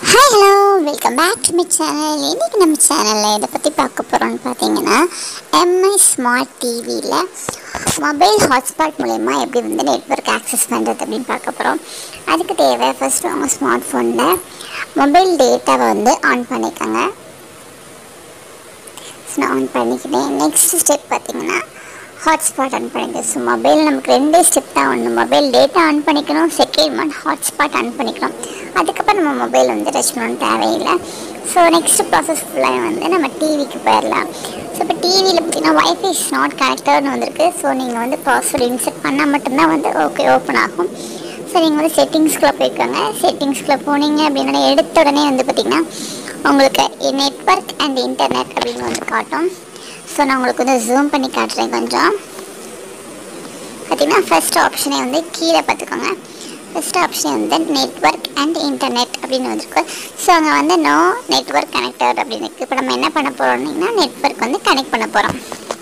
hi hello welcome back to my channel இன்றைக்கி நம்ம சேனலில் இதை பற்றி பார்க்க போகிறோம்னு பார்த்தீங்கன்னா எம்ஐ ஸ்மார்ட் டிவியில் மொபைல் ஹாட்ஸ்பாட் மூலயமா எப்படி வந்து நெட்ஒர்க் ஆக்சஸ் பண்ணுறது அப்படின்னு பார்க்க போகிறோம் அதுக்கு தேவை ஃபஸ்ட்டு உங்கள் ஸ்மார்ட் ஃபோனில் மொபைல் டேட்டாவை வந்து ஆன் பண்ணிக்கோங்க ஸோ நான் ஆன் பண்ணிக்கிட்டேன் நெக்ஸ்ட் ஸ்டெப் பார்த்தீங்கன்னா ஹாட்ஸ்பாட் ஆன் பண்ணிக்க ஸோ மொபைல் நமக்கு ரெண்டே ஸ்டெப் தான் ஒன்று மொபைல் டேட்டா ஆன் பண்ணிக்கணும் செகண்ட் ஒன் ஹாட்ஸ்பாட் ஆன் பண்ணிக்கணும் அதுக்கப்புறம் நம்ம மொபைல் வந்து டச் பண்ணணும் தேவையில்லை ஸோ நெக்ஸ்ட் ப்ராசஸ் ஃபுல்லாக வந்து நம்ம டிவிக்கு போயிடலாம் ஸோ இப்போ டிவியில் பார்த்தீங்கன்னா வைஃபை இஸ் நாட் கனெக்டட்னு வந்திருக்கு ஸோ நீங்கள் வந்து பாஸ்வேர்டு இன்செர்ட் பண்ணால் மட்டும்தான் வந்து ஓகே ஓப்பன் ஆகும் ஸோ நீங்கள் வந்து செட்டிங்ஸ்குள்ளே போய்க்கோங்க செட்டிங்ஸ்குள்ளே போனீங்க அப்படின்னா எடுத்த உடனே வந்து பார்த்திங்கன்னா உங்களுக்கு நெட்ஒர்க் அண்ட் இன்டர்நெட் அப்படின்னு வந்து காட்டும் ஸோ நான் உங்களுக்கு வந்து ஜூம் பண்ணி காட்டுறேன் கொஞ்சம் பார்த்தீங்கன்னா ஃபர்ஸ்ட் ஆப்ஷனே வந்து கீழே பார்த்துக்கோங்க ஃபர்ஸ்ட் ஆப்ஷன் வந்து நெட்ஒர்க் அண்ட் இன்டர்நெட் அப்படின்னு வந்திருக்கு ஸோ அங்கே வந்து நோ நெட்ஒர்க் கனெக்டட் அப்படின்னு இருக்குது இப்போ நம்ம என்ன பண்ண போகிறோம்னா நெட்ஒர்க் வந்து கனெக்ட் பண்ண போகிறோம்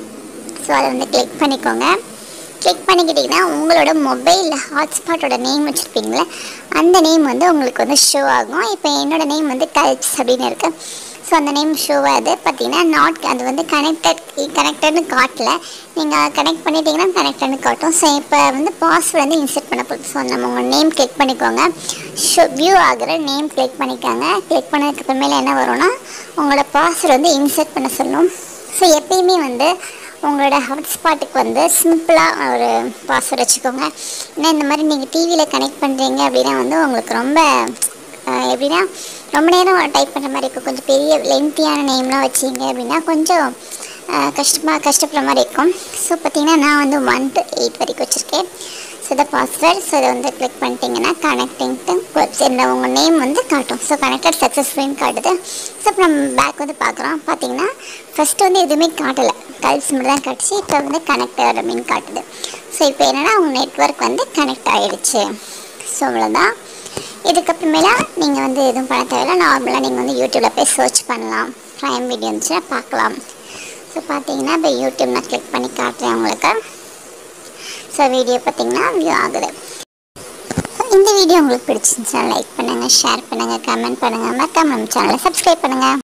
ஸோ அதை வந்து கிளிக் பண்ணிக்கோங்க கிளிக் பண்ணிக்கிட்டிங்கன்னா உங்களோட மொபைல் ஹாட்ஸ்பாட்டோட நேம் வச்சுருப்பீங்களே அந்த நேம் வந்து உங்களுக்கு வந்து ஷோ ஆகும் இப்போ என்னோட நேம் வந்து கல்ப்ஸ் அப்படின்னு இருக்குது ஸோ அந்த நேம் ஷோ ஆகுது பார்த்தீங்கன்னா நாட் அது வந்து கனெக்டட் கனெக்டட்னு காட்டல நீங்கள் கனெக்ட் பண்ணிட்டீங்கன்னா கனெக்டட்னு காட்டும் ஸோ இப்போ வந்து பாஸ்வேர்டு வந்து இன்செர்ட் பண்ண போகுது ஸோ நம்ம உங்கள் நேம் கிளிக் பண்ணிக்கோங்க ஷோ வியூ ஆகிற நேம் கிளிக் பண்ணிக்கோங்க கிளிக் பண்ணதுக்கு அப்புறமேல என்ன வரும்னா உங்களோட பாஸ்வேர்டு வந்து இன்செர்ட் பண்ண சொல்லும் ஸோ எப்பயுமே வந்து உங்களோட ஹாட்ஸ்பாட்டுக்கு வந்து சிம்பிளாக ஒரு பாஸ்வேர்டு வச்சுக்கோங்க ஏன்னா இந்த மாதிரி நீங்கள் டிவியில் கனெக்ட் பண்ணுறீங்க அப்படின்னா வந்து உங்களுக்கு ரொம்ப அஹ், எப்படின்னா ரொம்ப நேரம் டைப் பண்ணுற மாதிரி இருக்கும் கொஞ்சம் பெரிய லென்த்தியான நேம்லாம் வச்சிங்க அப்படின்னா கொஞ்சம் அஹ், கஷ்டமாக கஷ்டப்படுற மாதிரி இருக்கும் ஸோ பார்த்தீங்கன்னா நான் வந்து ஒன் டு எயிட் வரைக்கும் வச்சுருக்கேன் ஸோ இதை பாஸ்வேர்ட் ஸோ இதை வந்து கிளிக் பண்ணிட்டீங்கன்னா கனெக்டிங்ட்டு வெப்சைட்டில் உங்கள் நேம் வந்து காட்டும் ஸோ கனெக்டட் சக்ஸஸ்ஃபுல்னு காட்டுது ஸோ இப்போ நம்ம பேக் வந்து பார்க்குறோம் பார்த்தீங்கன்னா ஃபஸ்ட்டு வந்து எதுவுமே காட்டலை கல்ஸ் மட்டும் தான் காட்டுச்சு இப்போ வந்து கனெக்டட் அப்படின்னு காட்டுது ஸோ இப்போ என்னென்னா உங்கள் நெட்ஒர்க் வந்து கனெக்ட் ஆகிடுச்சு ஸோ அவ்வளோதான் இதுக்கப்புறமேலா நீங்கள் வந்து எதுவும் பண்ண தேவையில்ல நார்மலாக நீங்கள் வந்து யூடியூப்பில் போய் சர்ச் பண்ணலாம் ப்ரைம் வீடியோ இருந்துச்சுன்னா பார்க்கலாம் ஸோ பார்த்தீங்கன்னா இப்போ யூடியூப் நான் கிளிக் பண்ணி காட்டுறேன் உங்களுக்கு ஸோ வீடியோ பார்த்தீங்கன்னா வியூ ஆகுது So, இந்த வீடியோ உங்களுக்கு பிடிச்சிருந்துச்சுன்னா லைக் பண்ணுங்கள் ஷேர் பண்ணுங்கள் கமெண்ட் பண்ணுங்கள் மறக்காம நம்ம சேனலை சப்ஸ்கிரைப் பண்ணுங்கள்